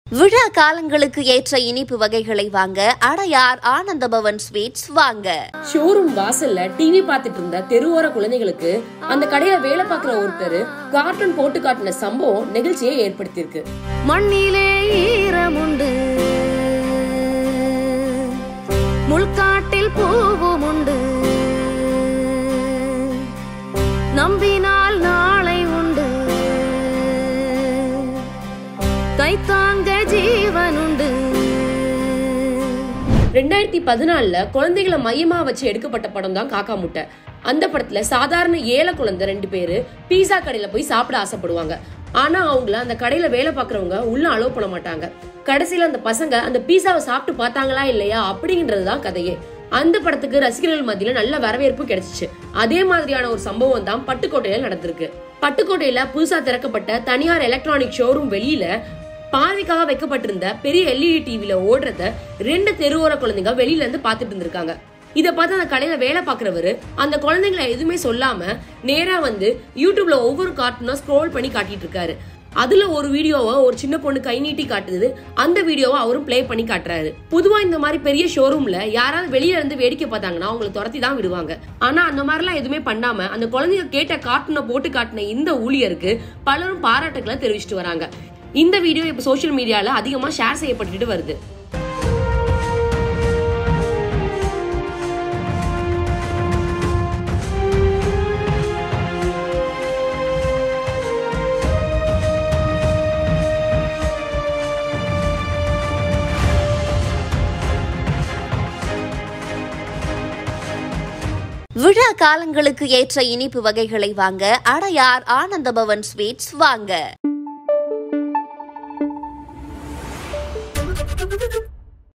விழா காலங்களுக்கு ஏற்ற இனிப்பு வகைகளை வாங்க அடையார் ஆனந்தபவன் ஸ்வீட்ஸ் வாங்க ஷோரூம் வாசல்ல டிவி பார்த்துட்டு இருந்த தெருவோர குழந்தைகளுக்கு அந்த கடையில வேலை பார்க்குற ஒருத்தர் கார்ட்டூன் போட்டு காட்டின சம்பவம் நிகழ்ச்சியை ஏற்படுத்தியிருக்கு மண்ணிலே ஈரமுண்டு முள்காட்டில் பூவும் உண்டு நம்பினால் நாளை உண்டு கைத்தாங்க ஜீவன் உண்டு ரெண்டாயிரத்தி பதினாலுல குழந்தைகளை மையமா வச்சு எடுக்கப்பட்ட படம் தான் காக்கா முட்டை அந்த படத்துல சாதாரண ஏழை குழந்தை ரெண்டு பேரு பீஸா கடையில போய் சாப்பிட ஆசைப்படுவாங்க ஆனா அவங்கள அந்த கடையில வேலை பார்க்கறவங்க உள்ள அலோவ் பண்ண மாட்டாங்க கடைசியில அந்த பசங்க அந்த பீஸாவை சாப்பிட்டு பார்த்தாங்களா இல்லையா அப்படிங்கறதுதான் கதையே அந்த படத்துக்கு ரசிகர்கள் மத்தியில நல்ல வரவேற்பு கிடைச்சிச்சு அதே மாதிரியான ஒரு சம்பவம் தான் பட்டுக்கோட்டையில நடந்திருக்கு பட்டுக்கோட்டையில புதுசா திறக்கப்பட்ட தனியார் எலக்ட்ரானிக் ஷோரூம் வெளியில பார்வைக்காக வைக்கப்பட்டிருந்த பெரிய எல்இடி டிவில ஓடுறத ரெண்டு தெருவோர குழந்தைங்க வெளியில இருந்து பார்த்துட்டு இருந்திருக்காங்க இத பார்த்து அந்த கடையில வேலை பார்க்கறவரு அந்த குழந்தைங்களை எதுவுமே சொல்லாம நேரா வந்து யூடியூப்ல ஒவ்வொரு கார்ட்டூனா ஸ்க்ரோல் பண்ணி காட்டிட்டு இருக்காரு அதுல ஒரு வீடியோவை ஒரு சின்ன பொண்ணு கை நீட்டி காட்டுது அந்த வீடியோவை அவரும் ப்ளே பண்ணி காட்டுறாரு பொதுவா இந்த மாதிரி பெரிய ஷோரூம்ல யாராவது வெளியில இருந்து வேடிக்கை பார்த்தாங்கன்னா அவங்களை துரத்தி தான் விடுவாங்க ஆனா அந்த மாதிரிலாம் எதுவுமே பண்ணாம அந்த குழந்தைங்க கேட்ட கார்ட்டூனை போட்டு காட்டின இந்த ஊழியருக்கு பலரும் பாராட்டுக்களை தெரிவிச்சிட்டு வராங்க இந்த வீடியோ இப்போ சோஷியல் மீடியால அதிகமா ஷேர் செய்யப்பட்டுட்டு வருது விழா காலங்களுக்கு ஏற்ற இனிப்பு வகைகளை வாங்க அடையார் ஆனந்தபவன் ஸ்வீட்ஸ் வாங்க